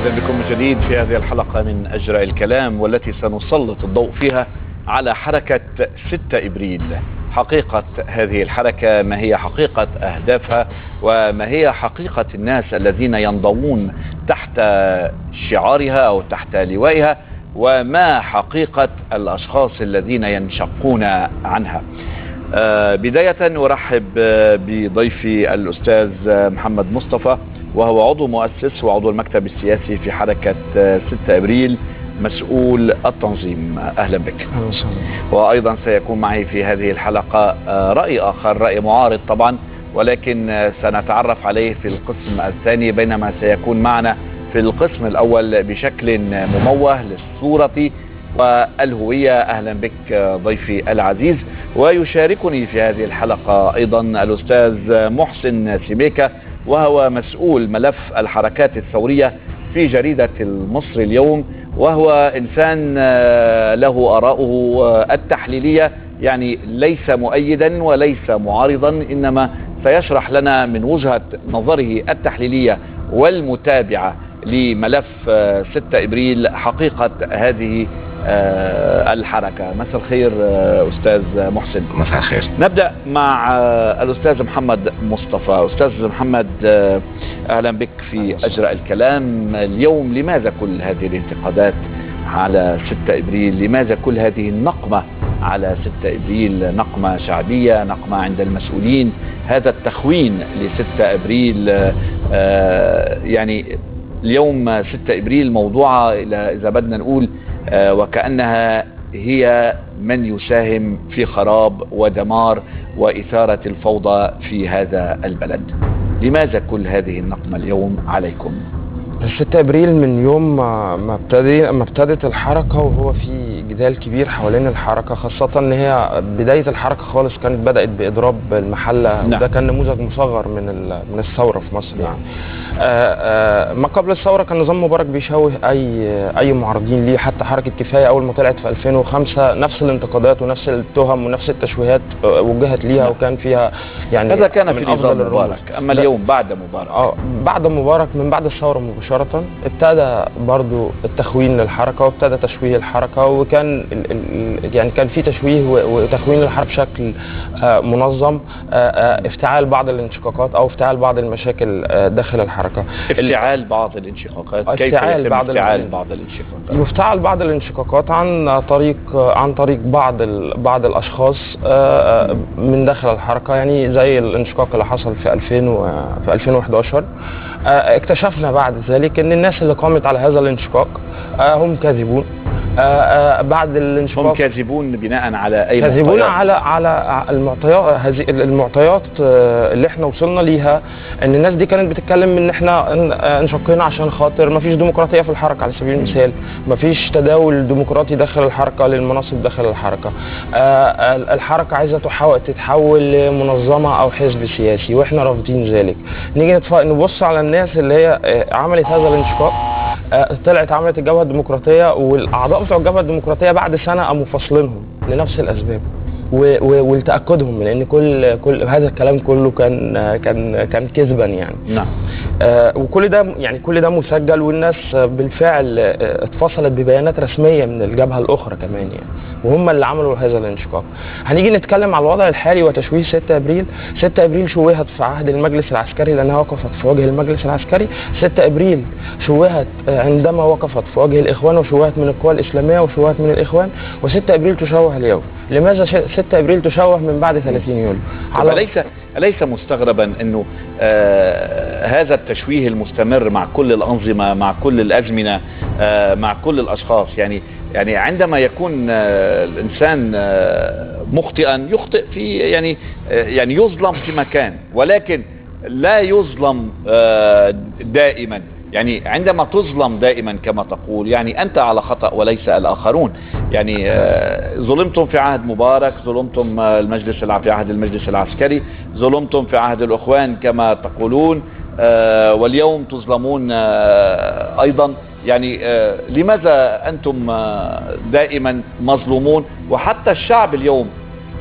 اهلا بكم من جديد في هذه الحلقه من اجراء الكلام والتي سنسلط الضوء فيها على حركه 6 ابريل حقيقه هذه الحركه ما هي حقيقه اهدافها وما هي حقيقه الناس الذين ينضوون تحت شعارها او تحت لوائها وما حقيقه الاشخاص الذين ينشقون عنها آه، بداية أرحب آه، بضيفي الأستاذ آه، محمد مصطفى وهو عضو مؤسس وعضو المكتب السياسي في حركة 6 أبريل مسؤول التنظيم أهلا بك اهلا وسهلا وأيضا سيكون معي في هذه الحلقة رأي آخر رأي معارض طبعا ولكن سنتعرف عليه في القسم الثاني بينما سيكون معنا في القسم الأول بشكل مموه للصورة والهوية أهلا بك ضيفي العزيز ويشاركني في هذه الحلقة أيضا الأستاذ محسن سيميكا وهو مسؤول ملف الحركات الثورية في جريدة المصري اليوم وهو إنسان له آراؤه التحليلية يعني ليس مؤيدا وليس معارضا إنما سيشرح لنا من وجهة نظره التحليلية والمتابعة لملف 6 ابريل حقيقه هذه الحركه مساء الخير استاذ محسن مساء الخير نبدا مع الاستاذ محمد مصطفى استاذ محمد اهلا بك في اجراء الكلام اليوم لماذا كل هذه الانتقادات على 6 ابريل لماذا كل هذه النقمه على 6 ابريل نقمه شعبيه نقمه عند المسؤولين هذا التخوين ل 6 ابريل يعني اليوم 6 ابريل موضوعه اذا بدنا نقول آه وكانها هي من يساهم في خراب ودمار واثاره الفوضى في هذا البلد. لماذا كل هذه النقمه اليوم عليكم؟ 6 ابريل من يوم ما ابتدي ما ابتدت الحركه وهو في جدال كبير حوالين الحركه خاصه ان هي بدايه الحركه خالص كانت بدات باضراب المحله نعم. وده كان نموذج مصغر من من الثوره في مصر يعني آآ آآ ما قبل الثوره كان نظام مبارك بيشوه اي اي معارضين ليه حتى حركه كفايه اول ما طلعت في 2005 نفس الانتقادات ونفس التهم ونفس التشويهات وجهت ليها نعم. وكان فيها يعني هذا كان في من أفضل نظام الرموز. مبارك اما اليوم بعد مبارك اه بعد مبارك من بعد الثوره مباشره ابتدى برضو التخوين للحركه وابتدى تشويه الحركه وكان ال ال يعني كان في تشويه و- وتخوين للحركه بشكل آه منظم آه آه افتعال بعض الانشقاقات او افتعال بعض المشاكل آه داخل الحركه افتعال بعض الانشقاقات كيف افتعال يتم بعض افتعال ال- بعض الانشقاقات؟ يفتعل بعض الانشقاقات عن طريق عن طريق بعض ال... بعض الاشخاص آه، آه، من داخل الحركه يعني زي الانشقاق اللي حصل في 2000 و... في 2011 آه، اكتشفنا بعد ذلك ان الناس اللي قامت على هذا الانشقاق آه، هم كاذبون آه، آه، بعد الانشقاق هم كاذبون بناء على اي كاذبون معطيات؟ على على المعطيات هذه المعطيات آه، اللي احنا وصلنا ليها ان الناس دي كانت بتتكلم ان احنا ان- آه، انشقينا عشان خاطر ما فيش ديمقراطيه في الحركه على سبيل المثال ما فيش تداول ديمقراطي داخل الحركه للمناصب داخل الحركه آه، آه، الحركه عايزه تحاول تتحول لمنظمه او حزب سياسي واحنا رافضين ذلك نيجي نتف- نبص على الناس اللي هي آه، عملت هذا الانشقاق آه، طلعت عملت الجبهه الديمقراطيه والاعضاء بتوع الجبهه الديمقراطيه بعد سنه قاموا فاصلينهم لنفس الاسباب و- و- ولتاكدهم من ان كل كل هذا الكلام كله كان آه، كان كان كذبا يعني نعم آه، وكل ده يعني كل ده مسجل والناس آه، بالفعل آه، اتفصلت ببيانات رسميه من الجبهه الاخرى كمان يعني وهم اللي عملوا هذا الانشقاق. هنيجي نتكلم على الوضع الحالي وتشويه 6 ابريل، 6 ابريل شوهت في عهد المجلس العسكري لانها وقفت في وجه المجلس العسكري، 6 ابريل شوهت آه، عندما وقفت في وجه الاخوان وشوهت من القوى الاسلاميه وشوهت من الاخوان، و6 ابريل تشوه اليوم. لماذا ش- 6 ابريل تشوه من بعد 30 يوليو؟ على ليس أليس مستغربا أنه آه هذا التشويه المستمر مع كل الأنظمة مع كل الأزمنة آه مع كل الأشخاص يعني يعني عندما يكون آه الإنسان آه مخطئا يخطئ في يعني آه يعني يظلم في مكان ولكن لا يظلم آه دائما يعني عندما تظلم دائما كما تقول يعني انت على خطا وليس الاخرون يعني آه، ظلمتم في عهد مبارك ظلمتم آه، المجلس الع- في عهد المجلس العسكري ظلمتم في عهد الاخوان كما تقولون آه، واليوم تظلمون آه، ايضا يعني آه، لماذا انتم آه، دائما مظلومون وحتى الشعب اليوم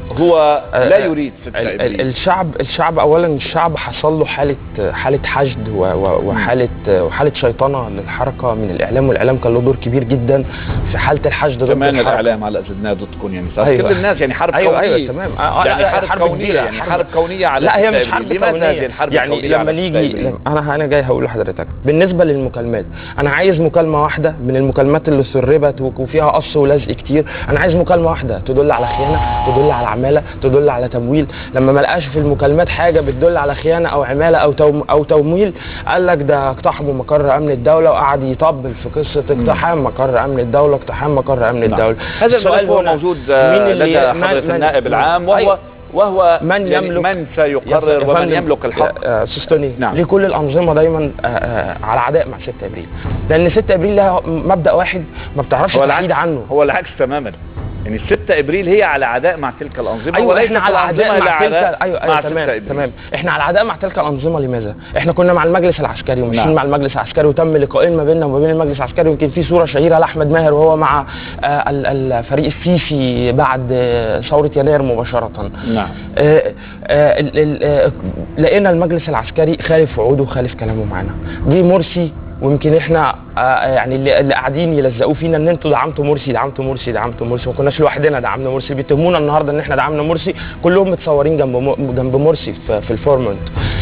هو لا آه، يريد 6 ال- ال- ابريل الشعب الشعب اولا الشعب حصل له حاله حاله حشد و- و- وحاله وحاله شيطنه للحركه من الاعلام والاعلام كان له دور كبير جدا في حاله الحشد ضد كمان الحركة. الاعلام على زدناه ضدكم يعني صار أيوة. كل الناس يعني حرب ايوه كونيه ايوه تمام آه آه، يعني لا، لا، حرب, كونيه كبيرة، يعني حرب كونيه على لا هي 6 مش حرب إبريل. لماذا كونية هذه الحرب يعني الكونيه لما على 6 نيجي إبريل؟ انا انا جاي هقول لحضرتك بالنسبه للمكالمات انا عايز مكالمه واحده من المكالمات اللي سربت وك- وفيها قص ولزق كتير انا عايز مكالمه واحده تدل على خيانه تدل على عماله تدل على تمويل لما ما لقاش في المكالمات حاجه بتدل على خيانه او عماله او توم او تمويل قال لك ده اقتحموا مقر امن الدوله وقعد يطبل في قصه اقتحام مقر امن الدوله اقتحام مقر امن نعم. الدوله هذا السؤال الملف هو هنا، موجود مين آه، اللي- لدى من- حضرة من- النائب العام وهو أيوة. وهو من يعني يملك- من سيقرر يا ومن فندم، يملك الحق آه، آه، سيستوني نعم. ليه كل الانظمه دايما آه، آه، على عداء مع 6 ابريل لان 6 ابريل لها مبدا واحد ما بتعرفش هو تحيد العكس عنه هو العكس تماما يعني 6 ابريل هي على عداء مع تلك الانظمه ايوه وليست احنا على الأنظمة عداء إلى مع تلك عداء ايوه مع ايوه 6 تمام إبريل. تمام احنا على عداء مع تلك الانظمه لماذا؟ احنا كنا مع المجلس العسكري وماشيين نعم. مع المجلس العسكري وتم لقاءين ما بيننا وما بين المجلس العسكري ويمكن في صوره شهيره لاحمد ماهر وهو مع آه، ال- الفريق السيسي بعد آه، ثوره يناير مباشره نعم آه، آه، ال- ال- آه، لقينا المجلس العسكري خالف وعوده وخالف كلامه معانا جه مرسي ويمكن احنا آه، يعني اللي, اللي قاعدين يلزقوا فينا ان انتوا دعمتوا مرسي دعمتوا مرسي دعمتوا مرسي ما كناش لوحدنا دعمنا مرسي بيتهمونا النهارده ان احنا دعمنا مرسي كلهم متصورين جنب م- جنب مرسي في, في الفورمنت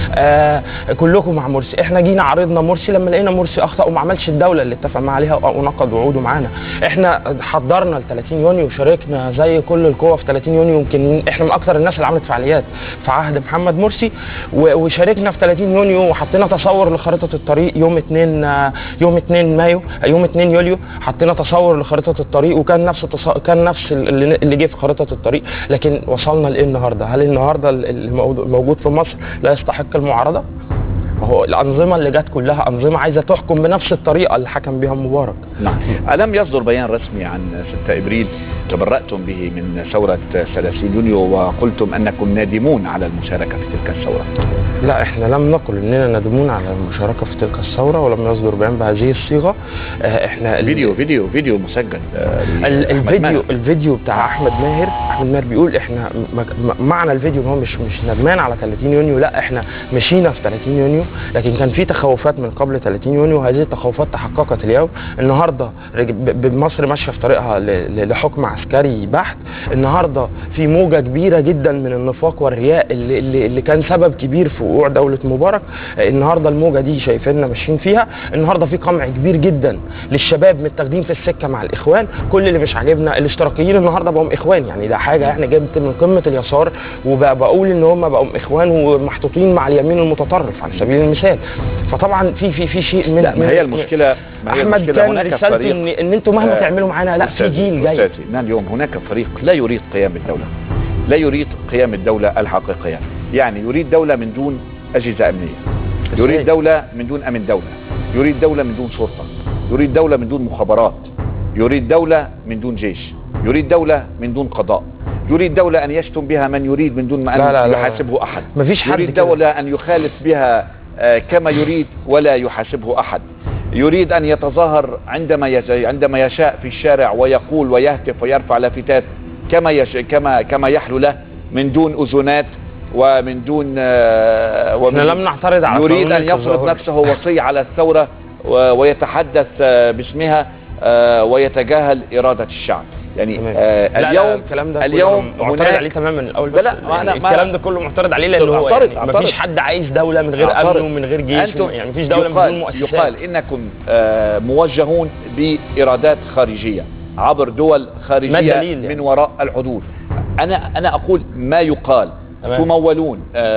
آه كلكم مع مرسي احنا جينا عرضنا مرسي لما لقينا مرسي اخطا وما عملش الدوله اللي اتفق معاه عليها ونقض وعوده معانا احنا حضرنا ل 30 يونيو وشاركنا زي كل القوى في 30 يونيو يمكن احنا من اكثر الناس اللي عملت فعاليات في عهد محمد مرسي و- وشاركنا في 30 يونيو وحطينا تصور لخريطه الطريق يوم 2 آه، يوم 2 مايو آه، يوم 2 يوليو حطينا تصور لخريطه الطريق وكان نفس التص... كان نفس اللي, اللي جه في خريطه الطريق لكن وصلنا لايه النهارده؟ هل النهارده الموضوع- الموجود في مصر لا يستحق المعارضه؟ ما هو الانظمه اللي جت كلها انظمه عايزه تحكم بنفس الطريقه اللي حكم بها مبارك نعم ألم يصدر بيان رسمي عن 6 إبريل تبرأتم به من ثورة 30 يونيو وقلتم أنكم نادمون على المشاركة في تلك الثورة لا احنا لم نقل اننا ندمون على المشاركه في تلك الثوره ولم يصدر بيان بهذه الصيغه اه، احنا ال- فيديو فيديو فيديو مسجل آه، ال- لأحمد الفيديو ماهر. الفيديو بتاع احمد ماهر احمد ماهر بيقول احنا م- م- معنى الفيديو ان هو مش مش ندمان على 30 يونيو لا احنا مشينا في 30 يونيو لكن كان في تخوفات من قبل 30 يونيو وهذه التخوفات تحققت اليوم النهارده رج- ب- ب- مصر ماشيه في طريقها ل- ل- لحكم عسكري بحت النهارده في موجه كبيره جدا من النفاق والرياء اللي, اللي, اللي كان سبب كبير في وقوع دوله مبارك آه، النهارده الموجه دي شايفيننا ماشيين فيها النهارده في قمع كبير جدا للشباب متاخدين في السكه مع الاخوان كل اللي مش عاجبنا الاشتراكيين النهارده بقوا اخوان يعني ده حاجه يعني جبت من قمه اليسار وبقول ان هم بقوا اخوان ومحطوطين مع اليمين المتطرف على سبيل المثال فطبعا في في في شيء من لا ما هي المشكلة ما هي احمد المشكلة كان هناك رسالته فريق ان ان انتوا مهما آه، تعملوا معانا لا في أستاذي- جيل جاي أستاذي نعم اليوم هناك فريق لا يريد قيام الدولة لا يريد قيام الدولة الحقيقية يعني يريد دولة من دون أجهزة أمنية يريد إزاي؟ دولة من دون أمن دولة يريد دولة من دون شرطة يريد دولة من دون مخابرات يريد دولة من دون جيش يريد دولة من دون قضاء يريد دولة أن يشتم بها من يريد من دون ما أن لا لا لا. يحاسبه أحد مفيش حد يريد كده. دولة أن يخالف بها آه، كما يريد ولا يحاسبه أحد يريد أن يتظاهر عندما يش- عندما يشاء في الشارع ويقول ويهتف ويرفع لافتات كما يش كما كما يحلو له من دون أذنات ومن دون آه، ومن احنا لم نعترض على يريد قانون أن يفرض التظاهر. نفسه وصي على الثورة و- ويتحدث آه، باسمها آه، ويتجاهل إرادة الشعب يعني تمام. آه، لا لا اليوم الكلام ده اليوم كله معترض هناك- عليه تماما من الاول لا لا، بس ما أنا- يعني ما- الكلام ده كله معترض عليه لان هو أعترض- يعني أعترض. مفيش حد عايز دوله من غير أعترض. امن ومن غير جيش أنتم يعني مفيش دوله من يقال, دون مؤسسات يقال انكم آه، موجهون بارادات خارجيه عبر دول ما خارجيه الدليل يعني؟ من وراء الحدود انا انا اقول ما يقال تمام. تمولون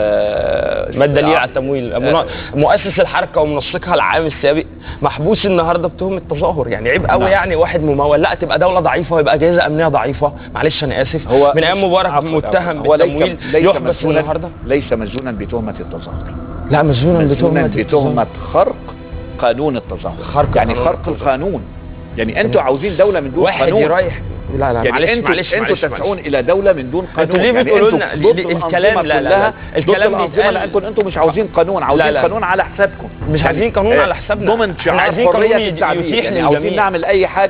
آه، ما الدليل على التمويل آه، منا- مؤسس الحركه ومنسقها العام السابق محبوس النهارده بتهمه تظاهر يعني عيب قوي نعم. يعني واحد ممول لا تبقى دوله ضعيفه ويبقى اجهزه امنيه ضعيفه معلش انا اسف هو من ايام مبارك عفواً، متهم عفواً. هو ليس بالتمويل ليس يحبس مسجونا النهارده ليس مسجونا بتهمه التظاهر لا مسجونا مسجونا بتهمه بتهمه خرق قانون التظاهر خرق يعني قانون خرق التظاهر. القانون يعني انتوا عاوزين دوله من دون واحد قانون رايح لا لا يعني معلش انتوا معلش انتوا معلش تسعون الى دوله من دون قانون انتوا ليه يعني بتقولوا انتوا لنا ضد ليه- الأنظمة الكلام- لا- لا- لا. كلها، الكلام ضد الأنظمة بيتقال- لانكم انتم مش عاوزين قانون عاوزين لا، لا. قانون على حسابكم مش عايزين قانون آه، على حسابنا. ضمن احنا شعار عايزين قانون حريه يد- التعبير يتيح يعني عاوزين للجميع. نعمل اي حاجه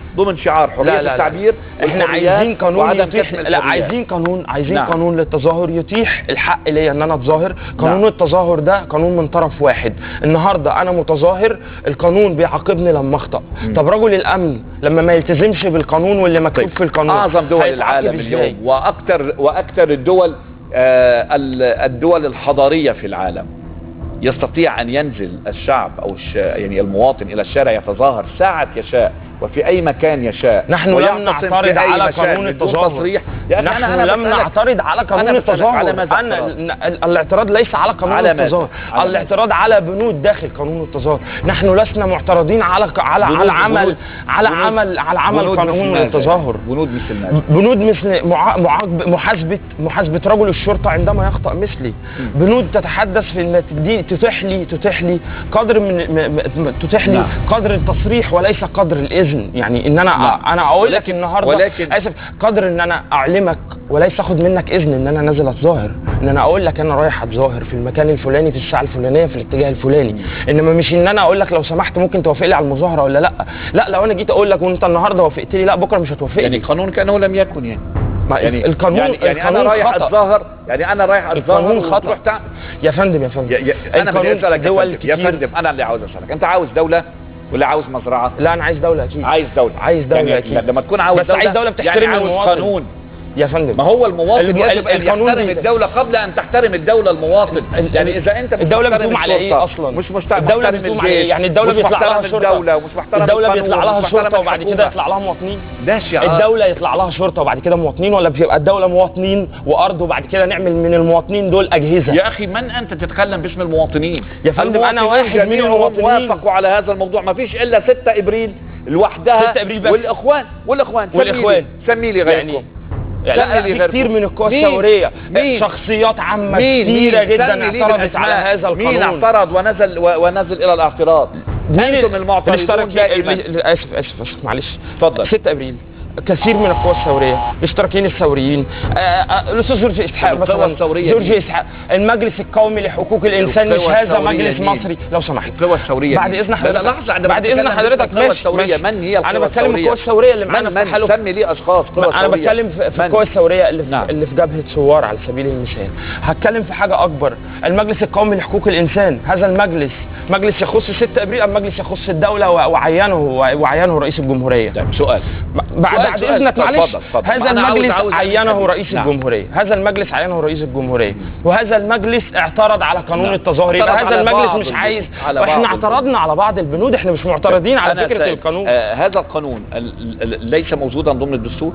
ضمن شعار حريه لا، لا، لا. التعبير احنا والحريات عايزين قانون وعدم يتيح كتم لا الحريات. عايزين قانون عايزين نعم. نعم. قانون للتظاهر يتيح الحق ليا ان انا اتظاهر قانون نعم. نعم. التظاهر ده قانون من طرف واحد النهارده انا متظاهر القانون بيعاقبني لما اخطا مم. طب رجل الامن لما ما يلتزمش بالقانون واللي مكتوب طيب. في القانون اعظم دول هيتعاقب العالم إزاي؟ اليوم واكثر واكثر الدول آه، ال- الدول الحضاريه في العالم يستطيع ان ينزل الشعب او الش... يعني المواطن الى الشارع يتظاهر ساعه يشاء وفي اي مكان يشاء نحن لم ويعتصم نعترض في أي على مكان قانون بدون التظاهر. تصريح يا أخي نحن أنا أنا لم بسألك- نعترض على قانون أنا بسألك التظاهر على ماذا أنا اعترض؟ ال- ال- الاعتراض ليس على قانون على ماذا؟ التظاهر على ماذا؟ الاعتراض على بنود داخل قانون التظاهر نحن لسنا معترضين على ق- على بنود- على عمل بنود- على بنود- عمل على عمل بنود قانون مثل ماذا؟ التظاهر بنود مثل ماذا؟ بنود مثل مع- معاقب- محاسبه محاسبه رجل الشرطه عندما يخطا مثلي بنود تتحدث في ان تدي تتيح لي تتيح لي قدر من م- م- تتيح لي نعم. قدر التصريح وليس قدر الاذن يعني ان انا نعم. انا اقول لك ولكن- النهارده ولكن- اسف قدر ان انا اعلمك وليس اخد منك اذن ان انا نازل اتظاهر ان انا اقول لك انا رايح اتظاهر في المكان الفلاني في الساعه الفلانيه في الاتجاه الفلاني انما مش ان انا اقول لك لو سمحت ممكن توافق لي على المظاهره ولا لا لا لو انا جيت اقول لك وانت النهارده وافقت لي لا بكره مش هتوافق يعني لي قانون كانه لم يكن يعني ما يعني القانون يعني, يعني القانون انا رايح خطأ. اتظاهر يعني انا رايح اتظاهر القانون خطأ. وتروح تع- يا فندم يا فندم يا يا انا بدي القانون اسالك يا دول فندم, يا كتير- فندم انا اللي عاوز اسالك انت عاوز دوله ولا عاوز مزرعه لا انا عايز دوله اكيد عايز دوله عايز دولة يعني أكيد. لما تكون عاوز بس دوله عايز دولة بتحترم يعني عاوز المواطن. قانون يا فندم ما هو المواطن الم- يجب ان القانون يحترم بي- الدوله قبل ان تحترم الدوله المواطن ال- يعني اذا انت مش الدولة محترم بتقوم على ايه الشرطة، اصلا؟ مش مشترم الدولة محترم بتقوم على الجيش، ايه؟ يعني الدولة مش بيطلع لها محترم شرطة الدوله ومش محترم الدولة القانون، بيطلع لها ومش محترم شرطة وبعد كده الحكومة. يطلع لها مواطنين ده شعار الدولة يطلع لها شرطة وبعد كده مواطنين ولا بيبقى الدولة مواطنين وأرض وبعد كده نعمل من المواطنين دول أجهزة يا اخي من انت تتكلم باسم المواطنين يا فندم أنا المواطنين واحد من جميعهم المواطنين. وافقوا على هذا الموضوع ما فيش الا 6 ابريل لوحدها 6 إبريل بس. والاخوان والاخوان والإخوان. سمي لي يعني غيركم لا, سمي لا لي في غيركم. كتير من القوى مين؟ الثورية مين؟ شخصيات عامة مين كتيرة مين؟ جدا سمي لي اعترضت بالأسماء. على هذا القانون مين اعترض ونزل و- ونزل الى الاعتراض انتم المعترضون الاشتراكيين دائما اسف اسف اسف معلش اتفضل. 6 ابريل كثير من القوى الثوريه الاشتراكيين الثوريين آه، آه، الاستاذ جورج اسحاق القوى مثلا الثورية جورج دي. اسحاق المجلس القومي لحقوق الانسان مش القوى هذا الثورية مجلس مين؟ مصري لو سمحت القوى الثوريه بعد مين؟ اذن لا، لا، حضرتك لحظه عندما بعد اذن تتكلم حضرتك باسم القوى ماشي الثوريه ماشي. من هي القوى انا بتكلم الثورية؟ القوى الثوريه اللي معانا من في من حاله سمي لي اشخاص قوى انا ثورية. بتكلم في, في من؟ القوى الثوريه اللي في, نعم. اللي في جبهه ثوار على سبيل المثال هتكلم في حاجه اكبر المجلس القومي لحقوق الانسان هذا المجلس مجلس يخص 6 ابريل ام مجلس يخص الدوله و- وعينه وعينه رئيس الجمهوريه طيب سؤال بعد سؤال- بعد سؤال. اذنك اتفضل- معلش اتفضل. هذا أنا عاوز- المجلس عاوز عينه أفهم. رئيس نعم. الجمهوريه هذا المجلس عينه رئيس الجمهوريه وهذا المجلس اعترض على قانون نعم. التظاهر يبقى اعترض هذا على المجلس بعض مش البنود. عايز على واحنا بعض البنود. اعترضنا على بعض البنود احنا مش معترضين على أنا فكره سائل. القانون آه هذا القانون ال- ال- ليس موجودا ضمن الدستور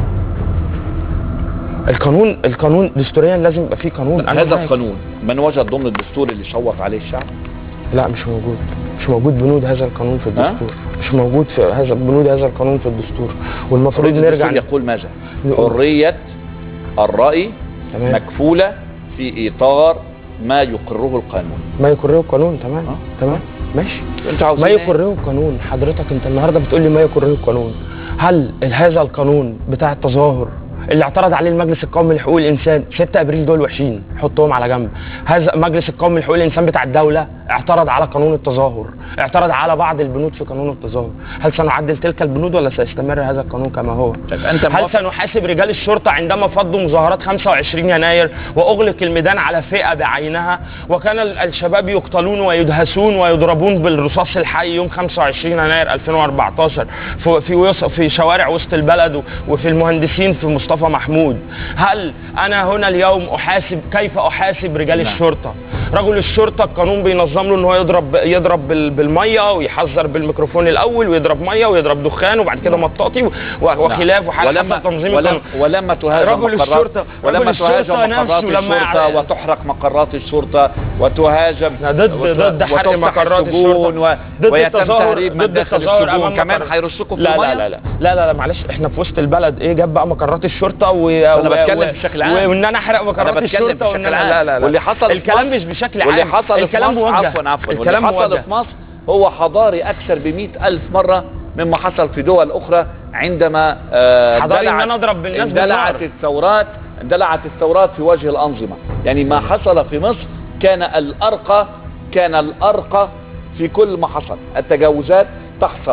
القانون القانون دستوريا لازم يبقى فيه قانون أنا هذا معاك. القانون من وجد ضمن الدستور اللي صوت عليه الشعب لا مش موجود مش موجود بنود هذا القانون في ها؟ الدستور مش موجود في هذا بنود هذا القانون في الدستور والمفروض الدستور نرجع يقول ماذا نقول. حرية الرأي تمام مكفولة في إطار ما يقره القانون ما يقره القانون تمام اه. تمام ماشي انت عاوزين ما ايه؟ يقره القانون حضرتك انت النهارده بتقول لي ما يقره القانون هل هذا القانون بتاع التظاهر اللي اعترض عليه المجلس القومي لحقوق الانسان 6 ابريل دول وحشين حطهم على جنب هذا المجلس القومي لحقوق الانسان بتاع الدوله اعترض على قانون التظاهر اعترض على بعض البنود في قانون التظاهر هل سنعدل تلك البنود ولا سيستمر هذا القانون كما هو طيب انت هل موافق سنحاسب رجال الشرطة عندما فضوا مظاهرات 25 يناير وأغلق الميدان على فئة بعينها وكان ال- الشباب يقتلون ويدهسون ويضربون بالرصاص الحي يوم 25 يناير 2014 في في, وسط في شوارع وسط البلد و- وفي المهندسين في مصطفى محمود هل أنا هنا اليوم أحاسب كيف أحاسب رجال نعم. الشرطة رجل الشرطة القانون بينظم له ان هو يضرب يضرب بال- بالمية ويحذر بالميكروفون الأول ويضرب مية ويضرب دخان وبعد كده نعم. مطاطي و- وخلاف وحال ولما حسب تنظيم ولما, القانون. ولما تهاجم رجل مقرات الشرطة ولما رجل تهاجم الشرطة مقرات نفسه لما الشرطة يع- وتحرق مقرات الشرطة وتهاجم ضد وت- ضد حرق وتفتح مقرات السجون الشرطة و... ضد ويتم التظاهر تهريب من ضد داخل التظاهر السجون امام كمان مقر- هيرشقوا في لا المية؟ لا لا لا لا لا لا معلش احنا في وسط البلد ايه جاب بقى مقرات الشرطه و... أنا و... بتكلم و... بشكل عام. وان انا احرق مقرات بتكلم الشرطه وان بشكل انا عام. لا لا لا واللي حصل في الكلام مصر- مش بشكل عام واللي حصل الكلام في مصر موجه عفوا عفوا واللي الكلام حصل موجه في مصر هو حضاري أكثر بمئة ألف مرة مما حصل في دول أخرى عندما آه، حضاري إن اندلعت- أنا أضرب بالناس اندلعت بالنار. الثورات اندلعت الثورات في وجه الأنظمة يعني ما حصل في مصر كان الأرقى كان الأرقى في كل ما حصل التجاوزات تحصل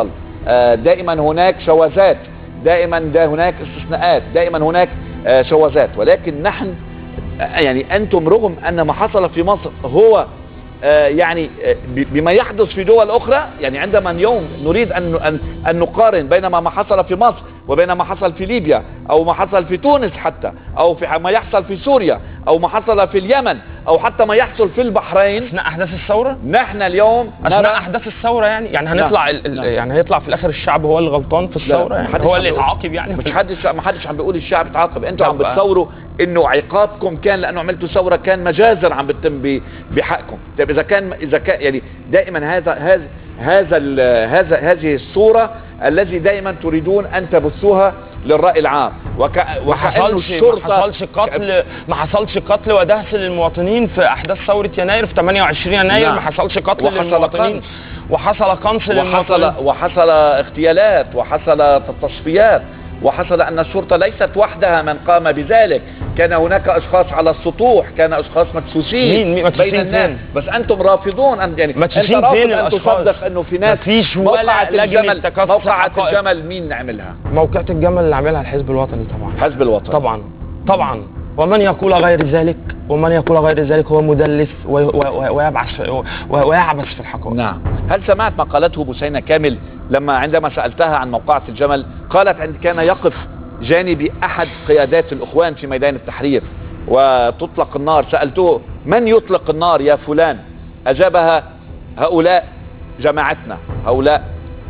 آه، دائما هناك شواذات دائما دا هناك استثناءات دائما هناك آه، شواذات ولكن نحن آه، يعني انتم رغم ان ما حصل في مصر هو آه، يعني آه، ب- بما يحدث في دول اخرى يعني عندما اليوم نريد ان ان ان نقارن بين ما حصل في مصر وبين ما حصل في ليبيا او ما حصل في تونس حتى او في ما يحصل في سوريا او ما حصل في اليمن او حتى ما يحصل في البحرين اثناء احداث الثوره نحن اليوم اثناء نرى احداث الثوره يعني يعني هنطلع ال- ال- نعم. يعني هيطلع في الاخر الشعب هو اللي غلطان في لا، الثوره يعني محدش هو عم اللي بيقول- يتعاقب يعني مش حدش ما حدش عم بيقول الشعب تعاقب انتوا عم طب- بتصوروا انه عقابكم كان لانه عملتوا ثوره كان مجازر عم بتتم ب- بحقكم طيب اذا كان اذا كان يعني دائما هذا هذا هذا ال- هذا هذه الصوره الذي دائما تريدون ان تبثوها للراي العام وك... ما وكأنه حصلش ما الشرطه حصلش قتل ما حصلش قتل ودهس للمواطنين في احداث ثوره يناير في 28 يناير نعم. ما حصلش قتل وحصل للمواطنين قنص. وحصل قنص وحصل للمواطنين وحصل اغتيالات وحصل تصفيات وحصل ان الشرطه ليست وحدها من قام بذلك كان هناك اشخاص على السطوح كان اشخاص مدسوسين مين- مين مدسوسين بين الناس فين؟ بس انتم رافضون أن يعني مدسوسين انت رافض فين ان الأشخاص؟ تصدق انه في ناس مفيش ولا موقعة لجنة الجمل تكافؤ موقعة حقائق. الجمل مين عملها موقعة الجمل اللي عاملها الحزب الوطني طبعا حزب الوطن طبعا طبعا ومن يقول غير ذلك ومن يقول غير ذلك هو مدلس و- و- و- ويبعث و- ويعبث في الحقائق نعم هل سمعت ما قالته بسينة كامل لما عندما سألتها عن موقعة الجمل قالت عند كان يقف جانب أحد قيادات الأخوان في ميدان التحرير وتطلق النار سألته من يطلق النار يا فلان أجابها هؤلاء جماعتنا هؤلاء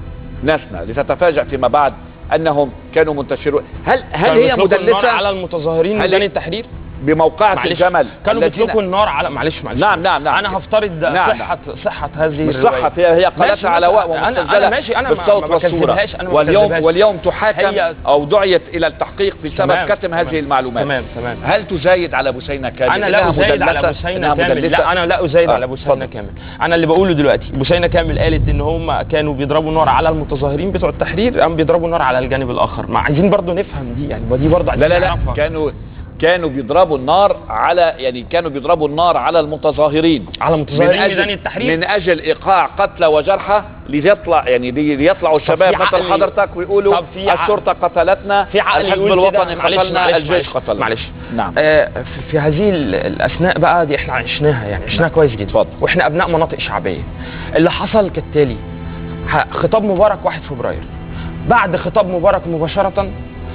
ناسنا لتتفاجأ فيما بعد أنهم كانوا منتشرون هل هل كانوا هي بيطلقوا النار مدلسة على المتظاهرين هل- ميدان التحرير بموقعة معلش الجمل كانوا الذين- بيطلقوا النار على معلش معلش نعم نعم نعم انا هفترض نعم، صحة صحة هذه مش الرواية. صح هي هي ماشي، قالتها على ماشي. وقت أنا- أنا ومسجلة ماشي، أنا ما- بالصوت ما والصورة بكذبهاش، أنا ما واليوم بكذبهاش. واليوم تحاكم هي- او دعيت الى التحقيق بسبب تمام، كتم هذه تمام، المعلومات تمام تمام هل تزايد على بوسينة كامل انا لا إنها ازايد على مدلسة؟ بوسينة إنها كامل مدلسة؟ لا انا لا ازايد آه، على بوسينة اتفضل. كامل انا اللي بقوله دلوقتي بوسينة كامل قالت ان هم كانوا بيضربوا نار على المتظاهرين بتوع التحرير ام بيضربوا نار على الجانب الاخر ما عايزين برضو نفهم دي يعني ودي برضو لا عايزين لا لا نعرفها. كانوا كانوا بيضربوا النار على يعني كانوا بيضربوا النار على المتظاهرين على من متظاهرين ميدان اجل التحرير من اجل ايقاع قتلى وجرحى ليطلع يعني لي- ليطلعوا الشباب في مثل عقل- حضرتك ويقولوا طب في عقل- الشرطه قتلتنا في عقل الحزب يقول كده- الوطني معلش- قتلنا معلش- الجيش معلش- قتلنا معلش نعم آه، في- في هذه ال- الاثناء بقى دي احنا عشناها يعني عشناها كويس جدا اتفضل. واحنا ابناء مناطق شعبيه اللي حصل كالتالي ح- خطاب مبارك 1 فبراير بعد خطاب مبارك مباشره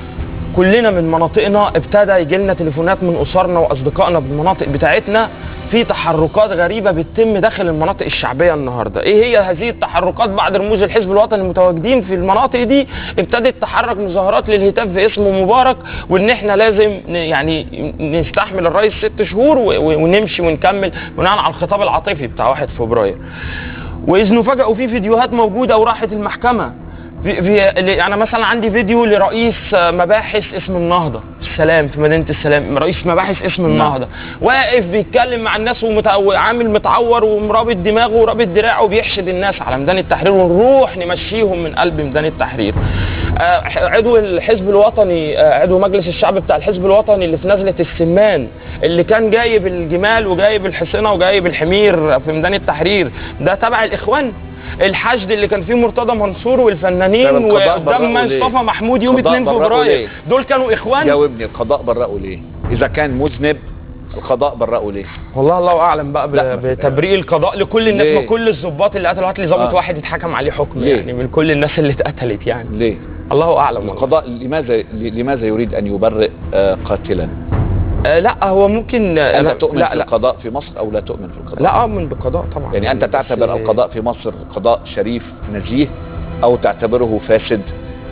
كلنا من مناطقنا ابتدى يجي لنا تليفونات من اسرنا واصدقائنا بالمناطق بتاعتنا في تحركات غريبه بتتم داخل المناطق الشعبيه النهارده ايه هي هذه التحركات بعد رموز الحزب الوطني المتواجدين في المناطق دي ابتدت تحرك مظاهرات للهتاف باسم مبارك وان احنا لازم ن- يعني نستحمل الرئيس ست شهور و- و- ونمشي ونكمل بناء على الخطاب العاطفي بتاع 1 فبراير واذ نفاجئوا في فيديوهات موجوده وراحت المحكمه في في اللي- انا مثلا عندي فيديو لرئيس آه، مباحث اسم النهضه السلام في مدينه السلام رئيس مباحث اسم النهضه واقف بيتكلم مع الناس ومتع- وعامل متعور ومرابط دماغه ورابط دراعه وبيحشد الناس على ميدان التحرير ونروح نمشيهم من قلب ميدان التحرير آه، عضو الحزب الوطني آه، عضو مجلس الشعب بتاع الحزب الوطني اللي في نزله السمان اللي كان جايب الجمال وجايب الحصينه وجايب الحمير في ميدان التحرير ده تبع الاخوان الحشد اللي كان فيه مرتضى منصور طب والفنانين القضاء برأوا وقدام ليه؟ مصطفى محمود يوم القضاء 2 برأوا فبراير ليه؟ دول كانوا اخوان جاوبني القضاء برأوا ليه اذا كان مذنب القضاء برأوا ليه والله الله اعلم بقى لا، ب- بتبريء القضاء لكل الناس ليه؟ ما كل الضباط اللي قتلوا هات لي ضابط آه. واحد اتحكم عليه حكم ليه؟ يعني من كل الناس اللي اتقتلت يعني ليه الله اعلم والله. القضاء لماذا لماذا يريد ان يبرئ آه، قاتلا آه لا هو ممكن آه، انت لا تؤمن لا في لا القضاء في مصر او لا تؤمن في القضاء لا اؤمن بالقضاء طبعا يعني انت بس- تعتبر القضاء في مصر قضاء شريف نزيه او تعتبره فاسد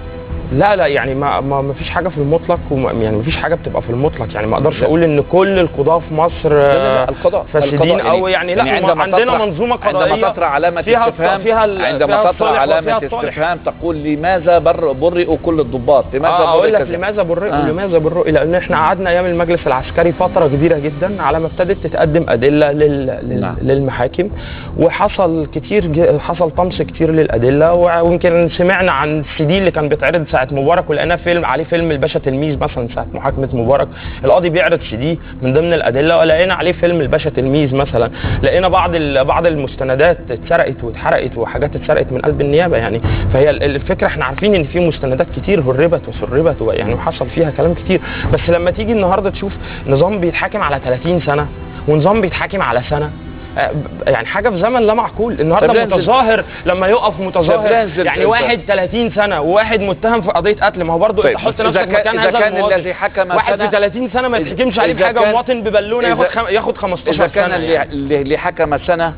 لا لا يعني ما ما ما فيش حاجه في المطلق وما يعني ما فيش حاجه بتبقى في المطلق يعني ما اقدرش لا. اقول ان كل القضاه في مصر لا، لا، آه، لا، القضاء فاسدين القضاء او يعني لا يعني ما عندنا تطرح- منظومه قضائيه عندما تطرح علامة فيها استفهام فيها ال- عندما فيها تطرح الصالح علامة وفيها الطالح. استفهام تقول لماذا بر برئوا كل الضباط لماذا اه اقول برئ لك كذا؟ لماذا بالرؤية آه. آه. لماذا بالرؤية لان احنا قعدنا ايام المجلس العسكري فتره كبيره جدا على ما ابتدت تتقدم ادله لل... لل... نعم. للمحاكم وحصل كتير ج... حصل طمس كتير للادله وع- ويمكن سمعنا عن السي دي اللي كان بيتعرض سنه ساعه مبارك ولقينا فيلم عليه فيلم الباشا تلميذ مثلا ساعه محاكمه مبارك القاضي بيعرض سي دي من ضمن الادله ولقينا عليه فيلم الباشا تلميذ مثلا لقينا بعض ال- بعض المستندات اتسرقت واتحرقت وحاجات اتسرقت من قلب النيابه يعني فهي ال- الفكره احنا عارفين ان في مستندات كتير هربت وسربت و- يعني وحصل فيها كلام كتير بس لما تيجي النهارده تشوف نظام بيتحاكم على 30 سنه ونظام بيتحاكم على سنه آه، ب- يعني حاجه في زمن لا معقول طب النهارده ننزل- متظاهر لما يقف طب متظاهر ننزل يعني في- واحد 30 سنه وواحد متهم في قضيه قتل ما هو برضه طيب، حط إذا نفسك كان- مكان إذا هذا كان المواطن الذي حكم واحد في سنة- 30 سنه ما إذا- يتحكمش عليه إذا بحاجه كان- مواطن ببالونه ياخد إذا- خم... ياخد 15 اذا كان سنه اللي, يعني. اللي اللي حكم سنه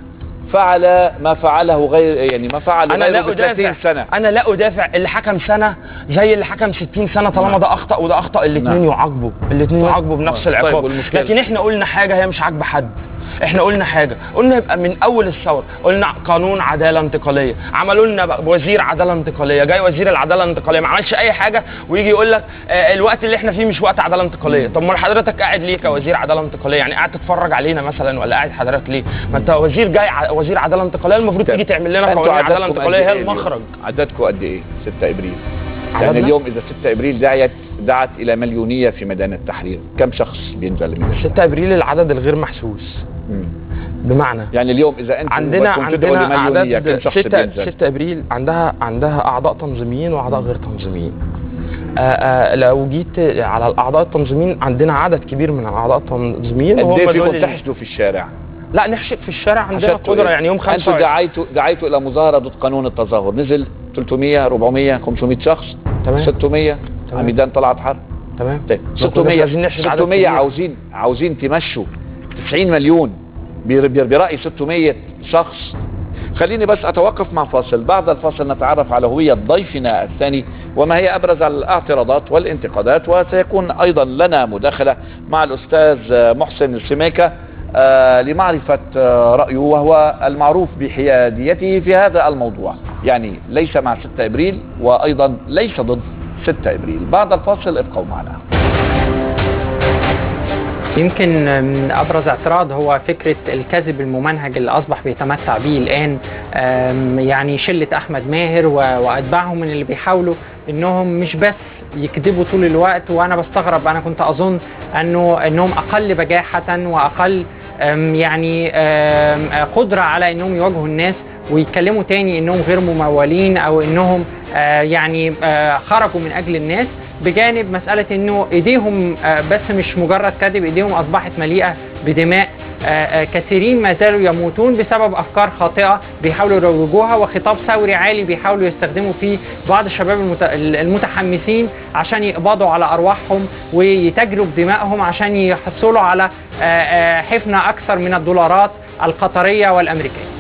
فعل ما فعله غير يعني ما فعل انا غيره لا ب 30 ادافع سنه انا لا ادافع اللي حكم سنه زي اللي حكم 60 سنه طالما نعم. ده اخطا وده اخطا الاثنين نعم. يعاقبوا الاثنين طيب. يعاقبوا بنفس طيب، العقاب والمشكلة- لكن احنا قلنا حاجه هي مش عاجبه حد احنا قلنا حاجه قلنا يبقى من اول الثوره قلنا قانون عداله انتقاليه عملوا لنا بقى وزير عداله انتقاليه جاي وزير العداله الانتقاليه ما عملش اي حاجه ويجي يقول لك آه الوقت اللي احنا فيه مش وقت عداله انتقاليه طب ما حضرتك قاعد ليه كوزير عداله انتقاليه يعني قاعد تتفرج علينا مثلا ولا قاعد حضرتك ليه ما انت وزير جاي ع- وزير عداله انتقاليه المفروض تيجي تعمل لنا أنتوا قوانين عداله عددكم انتقاليه قد هي إيه المخرج اليوم؟ عددكم قد ايه 6 ابريل يعني عددنا؟ اليوم اذا 6 ابريل دعت دعت الى مليونيه في ميدان التحرير كم شخص بينزل من 6 ابريل العدد الغير محسوس مم. بمعنى يعني اليوم اذا انتم عندنا بدكم تدعوا عندنا لمليونيه كم اعداد شخص 6 بينزل 6 ابريل عندها عندها اعضاء تنظيميين واعضاء غير تنظيميين آه آه لو جيت على الاعضاء التنظيميين عندنا عدد كبير من الاعضاء التنظيميين قد وهم ايه دول فيكم اللي- تحشدوا في الشارع لا نحشد في الشارع عندنا حشدتوا قدره إيه؟ يعني يوم انتوا 25 دعيتوا دعيتوا الى مظاهره ضد قانون التظاهر نزل 300 400 500 شخص تمام. 600 تمام. على ميدان طلعت حرب تمام طيب ما كناش 600 عايزين نحشد عدد 600 كبير. عاوزين عاوزين تمشوا 90 مليون بر- بر- برأي 600 شخص خليني بس اتوقف مع فاصل بعد الفاصل نتعرف على هوية ضيفنا الثاني وما هي ابرز الاعتراضات والانتقادات وسيكون ايضا لنا مداخلة مع الاستاذ محسن السميكة آه، لمعرفة آه، رأيه وهو المعروف بحياديته في هذا الموضوع يعني ليس مع 6 ابريل وايضا ليس ضد 6 ابريل بعد الفاصل ابقوا معنا يمكن من ابرز اعتراض هو فكره الكذب الممنهج اللي اصبح بيتمتع به الان أم، يعني شله احمد ماهر و- واتباعهم من اللي بيحاولوا انهم مش بس يكذبوا طول الوقت وانا بستغرب انا كنت اظن انه انهم اقل بجاحه واقل أم، يعني أم، قدره على انهم يواجهوا الناس ويتكلموا تاني انهم غير ممولين او انهم آه، يعني آه، خرجوا من اجل الناس بجانب مساله انه ايديهم آه، بس مش مجرد كذب ايديهم اصبحت مليئه بدماء آه، آه، كثيرين ما زالوا يموتون بسبب افكار خاطئه بيحاولوا يروجوها وخطاب ثوري عالي بيحاولوا يستخدموا فيه بعض الشباب المت- المتحمسين عشان يقبضوا على ارواحهم ويتاجروا بدمائهم عشان يحصلوا على آه، آه، حفنه اكثر من الدولارات القطريه والامريكيه